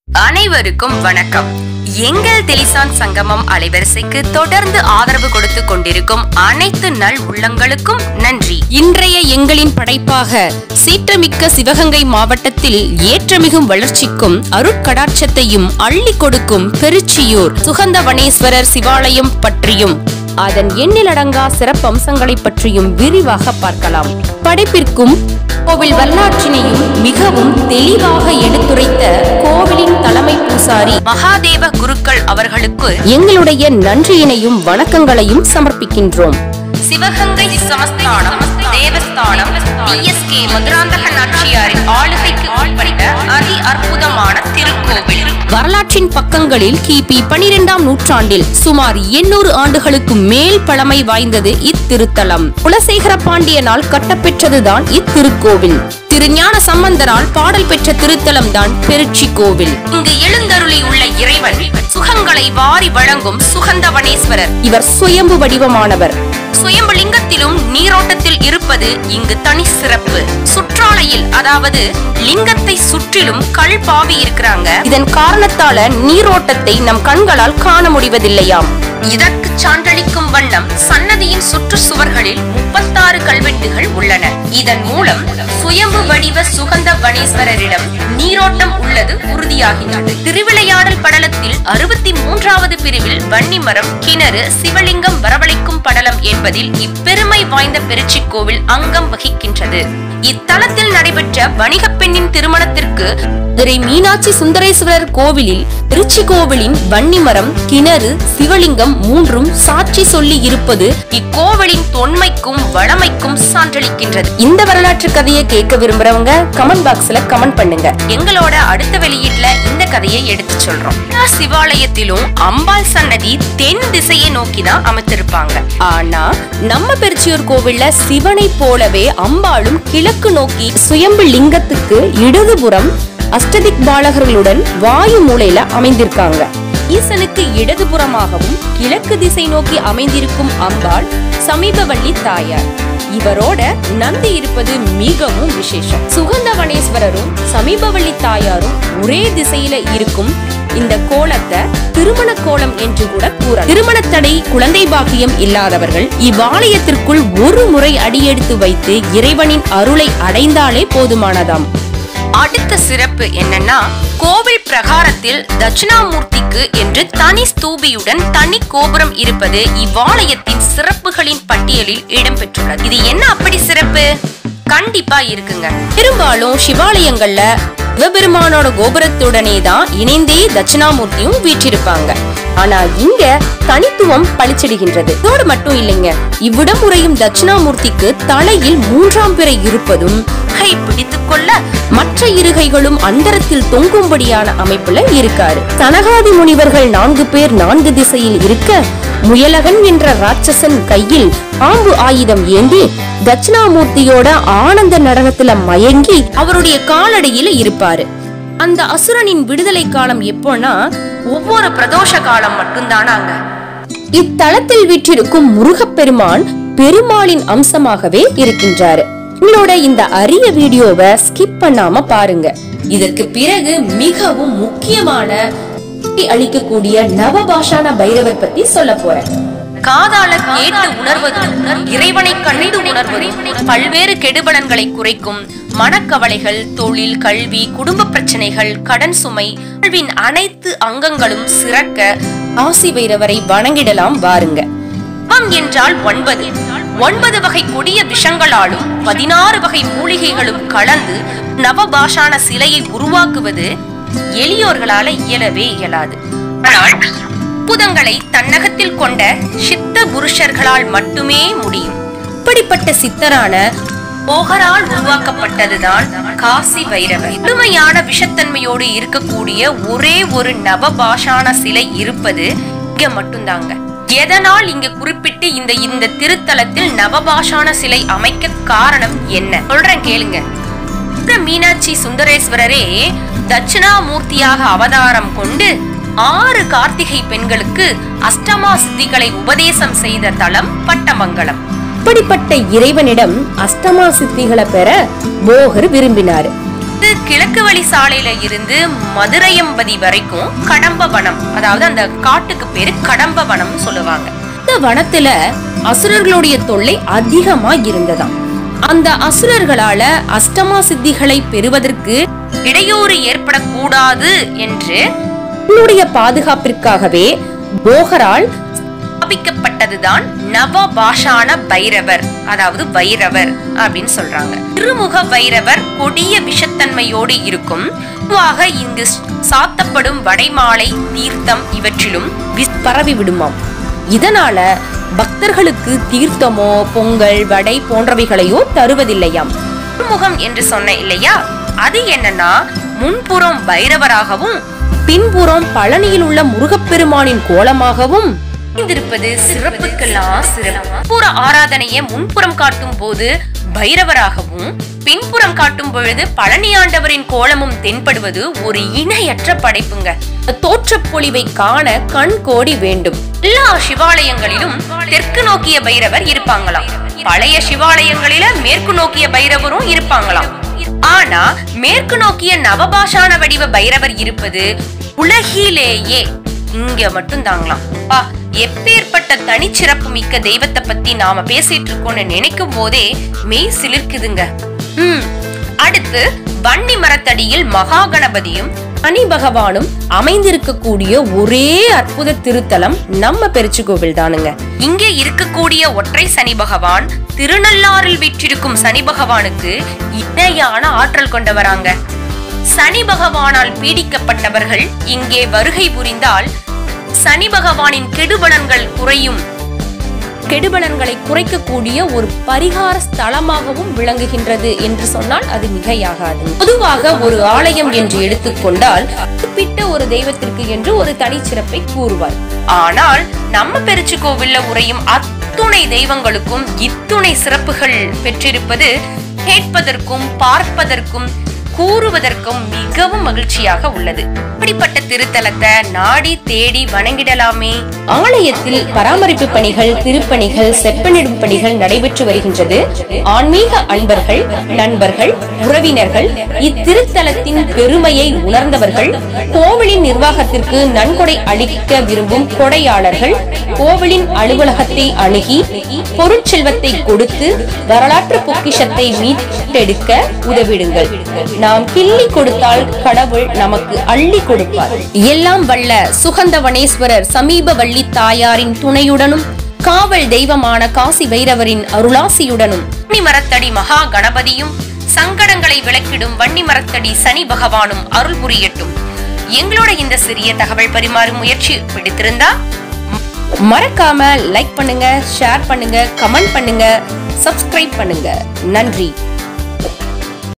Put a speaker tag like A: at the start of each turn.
A: அனைவருக்கும் வணக்கம் எங்கள் தெளிசான் சங்கமம் அலைவரிசைக்கு தொடர்ந்து ஆதரவு கொடுத்து கொண்டிருக்கும் அனைத்து நல் உள்ளங்களுக்கும் நன்றி இன்றைய எங்களின் படைப்பாக சீற்றமிக்க சிவகங்கை மாவட்டத்தில் ஏற்றமிகும் வளர்ச்சிக்கும் அருட்கடாட்சத்தையும் அள்ளி கொடுக்கும் பெருச்சியூர் சுகந்தவனேஸ்வரர் சிவாலயம் பற்றியும் அதன் எண்ணிலடங்கா சிறப்பம்சங்களை பற்றியும் விரிவாக பார்க்கலாம் படைப்பிற்கும் கோவில் வரலாற்றினையும் மிகவும் தெளிவாக எடுத்துரைத்த கோவிலின் தலைமை பூசாரி மகாதேவ குருக்கள் அவர்களுக்கு எங்களுடைய நன்றியினையும் வணக்கங்களையும் சமர்ப்பிக்கின்றோம் சிவகங்கை சமஸ்தானம் தேவஸ்தானம் பிஎஸ்கே மதுராந்தக நாச்சியாரின் ஆளுகைக்கு உட்பட்ட அதி அற்புதமான திருக்கோவில் வரலாற்றின் பக்கங்களில் கிபி பனிரெண்டாம் நூற்றாண்டில் சுமார் எண்ணூறு ஆண்டுகளுக்கு மேல் பழமை வாய்ந்தது இத்திருத்தலம் குலசேகர பாண்டியனால் கட்டப்பெற்றதுதான் இத்திருக்கோவில் திருஞான சம்பந்தரால் பாடல் பெற்ற திருத்தலம் தான் பெருச்சி கோவில் இங்கு எழுந்தருளி உள்ள இறைவன் சுகங்களை வாரி வழங்கும் சுகந்தவனேஸ்வரர் இவர் சுயம்பு வடிவமானவர் சுயம்பு லிங்கத்திலும் நீரோட்டத்தில் இருப்பது இங்கு தனி சிறப்பு சுற்றாலையில் அதாவது லிங்கத்தை சுற்றிலும் கல் பாவி இருக்கிறாங்க இதன் காரணத்தால நீரோட்டத்தை நம் கண்களால் காண முடிவதில்லையாம் இதற்கு சான்றளிக்கும் வண்ணம் சன்னதியின் சுற்று சுவர்களில் முப்பத்தாறு கல்வெட்டுகள் உள்ளன இதன் மூலம் சுயம்பு வடிவ சுகந்த வனேஸ்வரரிடம் நீரோட்டம் உள்ளது உறுதியாகின்றது திருவிளையாடல் படலத்தில் அறுபத்தி மூன்றாவது பிரிவில் வன்னிமரம் கிணறு சிவலிங்கம் வரவழைக்கும் படலம் என்பதில் இப்பெருமை வாய்ந்த பெருச்சி கோவில் அங்கம் வகிக்கின்றது இத்தலத்தில் நடைபெற்ற வணிக பெண்ணின் திருமணத்திற்கு மதுரை மீனாட்சி சுந்தரேஸ்வரர் கோவிலில் திருச்சி கோவிலின் வன்னிமரம் கிணறு சிவலிங்கம் மூன்றும் சாட்சி சொல்லி இருப்பது இக்கோவிலின் தொன்மைக்கும் வளமைக்கும் சான்றளிக்கின்றது இந்த வரலாற்று கதையை கேட்க விரும்புறவங்க கமெண்ட் பாக்ஸ்ல கமெண்ட் பண்ணுங்க எங்களோட அடுத்த வெளியீட்டுல இந்த கதையை எடுத்து சொல்றோம் எல்லா சிவாலயத்திலும் அம்பாள் சன்னதி தென் திசையை நோக்கி தான் அமைத்திருப்பாங்க ஆனா நம்ம பெருச்சியூர் கோவில்ல சிவனை போலவே அம்பாளும் கிழக்கு நோக்கி சுயம்பு லிங்கத்துக்கு இடதுபுறம் அஷ்டதிக் பாலகர்களுடன் வாயு மூலையில அமைந்திருக்காங்க ஈசனுக்கு இடதுபுறமாகவும் கிழக்கு திசை நோக்கி அமைந்திருக்கும் அம்பாள் சமீபவள்ளி தாயார் இவரோட நந்தி இருப்பது மிகவும் விசேஷம் சுகந்தவனேஸ்வரரும் சமீபவள்ளி தாயாரும் ஒரே திசையில இருக்கும் இந்த கோலத்தை திருமண கோலம் என்று கூட கூற திருமண தடை குழந்தை பாக்கியம் இல்லாதவர்கள் இவ்வாலயத்திற்குள் ஒரு முறை அடியெடுத்து வைத்து இறைவனின் அருளை அடைந்தாலே போதுமானதாம் அடுத்த சிறப்பு என்னன்னா கோவில் பிரகாரத்தில் தட்சிணாமூர்த்திக்கு என்று தனி ஸ்தூபியுடன் தனி கோபுரம் இருப்பது இவ்வாலயத்தின் சிறப்புகளின் பட்டியலில் இடம்பெற்றுள்ளது இது என்ன அப்படி சிறப்பு கண்டிப்பா இருக்குங்க பெரும்பாலும் சிவாலயங்கள்ல சிவபெருமானோட கோபுரத்துடனே தான் இணைந்தே தட்சிணாமூர்த்தியும் வீற்றிருப்பாங்க ஆனா இங்க தனித்துவம் பளிச்சிடுகின்றது இதோடு மட்டும் இல்லைங்க இவ்விடம் உறையும் தட்சிணாமூர்த்திக்கு தலையில் மூன்றாம் பிறை இருப்பதும் கை பிடித்துக் கொள்ள மற்ற இருகைகளும் அந்தரத்தில் தொங்கும்படியான அமைப்புல இருக்காரு தனகாதி முனிவர்கள் நான்கு பேர் நான்கு திசையில் இருக்க முயலகன் என்ற ராட்சசன் கையில் பாம்பு ஆயுதம் ஏந்தி தட்சிணாமூர்த்தியோட ஆனந்த நடனத்துல மயங்கி அவருடைய காலடியில இருப்பாரு அந்த அசுரனின் விடுதலை காலம் எப்போனா ஒவ்வொரு பிரதோஷ காலம் மட்டும்தானாங்க இத்தலத்தில் வீற்றிருக்கும் முருகப்பெருமான் பெருமாளின் அம்சமாகவே இருக்கின்றாரு உங்களோட இந்த அரிய வீடியோவை ஸ்கிப் பண்ணாம பாருங்க இதற்கு பிறகு மிகவும் முக்கியமான அளிக்கக்கூடிய நவபாஷான பைரவர் பத்தி சொல்ல போறேன் காதால கேட்டு உணர்வது இறைவனை கண்டு உணர்வது பல்வேறு கெடுபலன்களை குறைக்கும் மனக்கவலைகள் தொழில் கல்வி குடும்ப பிரச்சனைகள் கடன் சுமை வாழ்வின் அனைத்து அங்கங்களும் சிறக்க ஆசி பைரவரை வணங்கிடலாம் வாருங்க தவம் என்றால் ஒன்பது ஒன்பது வகை கொடிய விஷங்களாலும் பதினாறு வகை மூலிகைகளும் கலந்து நவபாஷான சிலையை உருவாக்குவது எளியோர்களால இயலவே இயலாது ஆனால் அற்புதங்களை தன்னகத்தில் கொண்ட சித்த புருஷர்களால் மட்டுமே முடியும் இப்படிப்பட்ட சித்தரான போகரால் உருவாக்கப்பட்டதுதான் காசி வைரவர் முழுமையான விஷத்தன்மையோடு இருக்கக்கூடிய ஒரே ஒரு நவபாஷான சிலை இருப்பது இங்க மட்டும்தாங்க எதனால் இங்க குறிப்பிட்டு இந்த இந்த திருத்தலத்தில் நவபாஷான சிலை அமைக்க காரணம் என்ன சொல்றேன் கேளுங்க சுந்தர மீனாட்சி சுந்தரேஸ்வரரே தட்சிணாமூர்த்தியாக அவதாரம் கொண்டு ஆறு கார்த்திகை பெண்களுக்கு அஷ்டமா சித்திகளை உபதேசம் செய்த தலம் பட்டமங்கலம் இப்படிப்பட்ட இறைவனிடம் அஷ்டமா சித்திகளை பெற போகர் விரும்பினார் அடுத்து கிழக்கு வழி சாலையில இருந்து மதுரையம்பதி வரைக்கும் கடம்ப வனம் அதாவது அந்த காட்டுக்கு பேரு கடம்ப வனம்னு சொல்லுவாங்க இந்த வனத்துல அசுரர்களுடைய தொல்லை அதிகமா இருந்ததாம் அந்த அசுரர்களால அஷ்டமா சித்திகளை பெறுவதற்கு இடையூறு ஏற்படக்கூடாது என்று தன்னுடைய பாதுகாப்பிற்காகவே போகரால் ஸ்தாபிக்கப்பட்டதுதான் நவபாஷான பைரவர் அதாவது பைரவர் அப்படின்னு சொல்றாங்க திருமுக பைரவர் கொடிய விஷத்தன்மையோடு இருக்கும் பொதுவாக இங்கு சாத்தப்படும் வடைமாலை தீர்த்தம் இவற்றிலும் விஸ்- பரவி விடுமாம் இதனால பக்தர்களுக்கு தீர்த்தமோ பொங்கல் வடை போன்றவைகளையோ தருவதில்லையாம் திருமுகம் என்று சொன்ன இல்லையா அது என்னன்னா முன்புறம் பைரவராகவும் பின்புறம் பழனியில் உள்ள முருகப்பெருமானின் கோலமாகவும் இருப்பது சிறப்புக்கெல்லாம் சிறப்பு புற ஆராதனையை முன்புறம் காட்டும் போது பைரவராகவும் பின்புறம் காட்டும் பொழுது பழனி ஆண்டவரின் கோலமும் தென்படுவது ஒரு இணையற்ற படைப்புங்க தோற்றப் பொலிவை காண கண் கோடி வேண்டும் எல்லா சிவாலயங்களிலும் தெற்கு நோக்கிய பைரவர் இருப்பாங்களாம் பழைய சிவாலயங்களில மேற்கு நோக்கிய பைரவரும் இருப்பாங்களாம் ஆனா மேற்கு நோக்கிய நவபாஷான வடிவ பைரவர் இருப்பது உலகிலேயே இங்க மட்டும் தாங்களாம் பா எப்பேற்பட்ட தனிச்சிறப்பு மிக்க தெய்வத்தை பத்தி நாம பேசிட்டு இருக்கோம்னு நினைக்கும் போதே மெய் சிலிர்க்குதுங்க ம் அடுத்து வன்னி மரத்தடியில் மகா கணபதியும் சனி பகவானும் அமைந்திருக்கக்கூடிய ஒரே அற்புத திருத்தலம் நம்ம பெருச்சுக்கோவில் தானுங்க இங்கே இருக்கக்கூடிய ஒற்றை சனி பகவான் திருநள்ளாறில் வீற்றிருக்கும் சனி பகவானுக்கு இணையான ஆற்றல் கொண்டவராங்க சனி பகவானால் பீடிக்கப்பட்டவர்கள் இங்கே வருகை புரிந்தால் சனி பகவானின் கெடுபலன்கள் குறையும் கெடுபலன்களை குறைக்கக்கூடிய ஒரு பரிகார ஸ்தலமாகவும் விளங்குகின்றது என்று சொன்னால் அது மிகையாகாது பொதுவாக ஒரு ஆலயம் என்று எடுத்துக்கொண்டால் குறிப்பிட்ட ஒரு தெய்வத்திற்கு என்று ஒரு தனிச்சிறப்பை கூறுவார் ஆனால் நம்ம பெருச்சு கோவில்ல உரையும் அத்துணை தெய்வங்களுக்கும் இத்துணை சிறப்புகள் பெற்றிருப்பது கேட்பதற்கும் பார்ப்பதற்கும் கூறுவதற்கும் மிகவும் மகிழ்ச்சியாக உள்ளது இப்படிப்பட்ட திருத்தலத்தை நாடி தேடி வணங்கிடலாமே ஆலயத்தில் பராமரிப்பு பணிகள் திருப்பணிகள் செப்பனிடும் பணிகள் நடைபெற்று வருகின்றது ஆன்மீக அன்பர்கள் நண்பர்கள் உறவினர்கள் இத்திருத்தலத்தின் பெருமையை உணர்ந்தவர்கள் கோவிலின் நிர்வாகத்திற்கு நன்கொடை அளிக்க விரும்பும் கொடையாளர்கள் கோவிலின் அலுவலகத்தை அணுகி பொருட்செல்வத்தை கொடுத்து வரலாற்று பொக்கிஷத்தை மீட்டெடுக்க உதவிடுங்கள் நாம் கிள்ளி கொடுத்தால் கடவுள் நமக்கு அள்ளி கொடுப்பார் எல்லாம் வல்ல சுகந்தவனேஸ்வரர் சமீப வள்ளி தாயாரின் துணையுடனும் காவல் தெய்வமான காசி பைரவரின் அருளாசியுடனும் வன்னி மரத்தடி மகா கணபதியும் சங்கடங்களை விளக்கிடும் வன்னி மரத்தடி சனி பகவானும் அருள் புரியட்டும் எங்களோட இந்த சிறிய தகவல் பரிமாறும் முயற்சி பிடித்திருந்தா மறக்காம லைக் பண்ணுங்க ஷேர் பண்ணுங்க கமெண்ட் பண்ணுங்க சப்ஸ்கிரைப் பண்ணுங்க நன்றி